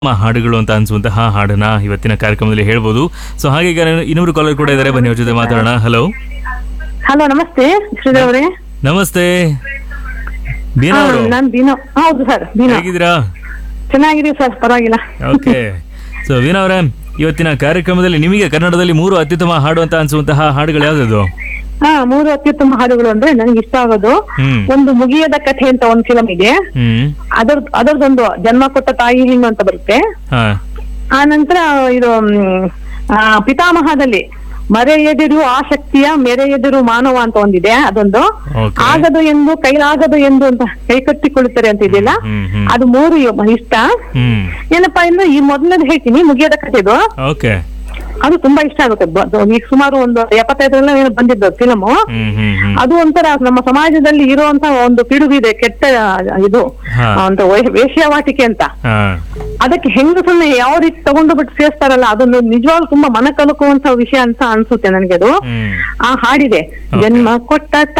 ನಮ್ಮ ಹಾಡುಗಳು ಅಂತ ಅನ್ಸುವಂತಹ ಹಾಡನ್ನ ಇವತ್ತಿನ ಕಾರ್ಯಕ್ರಮದಲ್ಲಿ ಹೇಳ್ಬೋದು ಸೊ ಹಾಗೆ ಈಗ ಇನ್ನೊಬ್ರು ಕಾಲರ್ ಕೂಡ ಇದ್ದಾರೆ ಬನ್ನಿ ಅವ್ರ ಜೊತೆ ಮಾತಾಡೋಣ ಹಲೋ ಹಲೋ ನಮಸ್ತೆ ಶ್ರೀಧರ್ ಅವರೇ ನಮಸ್ತೆ ಬೀನಾ ಅವರು ನಾನು ಬೀನೋ ಹೌದು ಸರ್ ಬೀನೋ ಹೇಗಿದ್ದೀರಾ ಚೆನ್ನಾಗಿದೀವಿ ಸರ್ ಪರವಾಗಿಲ್ಲ ಓಕೆ ಸೊ ವೀಣಾ ಅವರೇ ಇವತ್ತಿನ ಕಾರ್ಯಕ್ರಮದಲ್ಲಿ ನಿಮಗೆ ಕನ್ನಡದಲ್ಲಿ ಮೂರು ಅತ್ಯುತ್ತಮ ಹಾಡು ಅಂತ ಅನ್ಸುವಂತಹ ಹಾಡುಗಳು ಯಾವ್ದು ಹಾ ಮೂರು ಅತ್ಯುತ್ತಮ ಹಾಡುಗಳು ಅಂದ್ರೆ ನನಗೆ ಇಷ್ಟ ಆಗೋದು ಹ್ಮ್ ಒಂದು ಮುಗಿಯದ ಕಥೆ ಅಂತ ಒಂದು ಫಿಲಂ ಇದೆ ಹ್ಮ್ ಅದರ ಅದರದೊಂದು ಜನ್ಮ ಕೊಟ್ಟ ತಾಯಿ ಹೆಣ್ಣು ಅಂತ ಬರುತ್ತೆ ಹಾ ಆ ನಂತರ ಇದು ಮ್, ಆ, ಪಿತಾಮಹದಲ್ಲಿ ಮರೆಯದಿರು ಆಸಕ್ತಿಯ ಮೆರೆಯದಿರು ಮಾನವ ಅಂತ ಒಂದಿದೆ ಅದೊಂದು ಓಕೆ ಆಗದು ಎಂದು ಕೈಲಾಗದು ಎಂದು ಅಂತ ಕೈ ಕಟ್ಟಿಕೊಳ್ಳುತ್ತಾರೆ ಅಂತ ಇದೆಯಲ್ಲ ಹ್ಮ್ ಹ್ಮ್ ಅದು ಮೂರು ಇ- ಇಷ್ಟ ಹ್ಮ್ ಏನಪ್ಪಾ ಅಂದ್ರೆ ಈ ಮೊದಲನೇದು ಹೇಳ್ತೀನಿ ಮುಗಿಯದ ಕಥೆದು ಓಕೆ ಅದು ತುಂಬಾ ಇಷ್ಟ ಆಗುತ್ತೆ ಬ- ಅದು ಈಗ ಸುಮಾರು ಒಂದು ಎಪ್ಪತ್ತೈದರಲ್ಲಿ ಏನೋ ಬಂದಿದ್ದು ಫಿಲಮ್ ಹ್ಮ್ ಹ್ಮ್ ಹ್ಮ್ ಅದು ಒಂಥರ ನಮ್ಮ ಸಮಾಜದಲ್ಲಿ ಇರುವಂತ ಒಂದು ಪಿಡುಗಿದೆ ಕೆಟ್ಟ ಇದು ಹಾ. ಅಂತ ವೈ- ವೇಶ್ಯಾವಾಟಿಕೆ ಅಂತ ಹಾ ಅದಕ್ಕೆ ಹೆಂಗಸನ್ನ ಯಾವ ರೀತಿ ತಗೊಂಡು ಬಿಟ್ಟು ಸೇರ್ತಾರಲ್ಲ ಅದೊಂದು ನಿಜವಾಗ್ಲೂ ತುಂಬಾ ಮನ ಕಲಕುವಂತ ವಿಷಯ ಅಂತ ಅನ್ಸುತ್ತೆ ನನಗೆ ಅದು ಹ್ಮ್ ಆ ಹಾಡಿದೆ Okay. ಜನ್ಮ ಕೊಟ್ಟ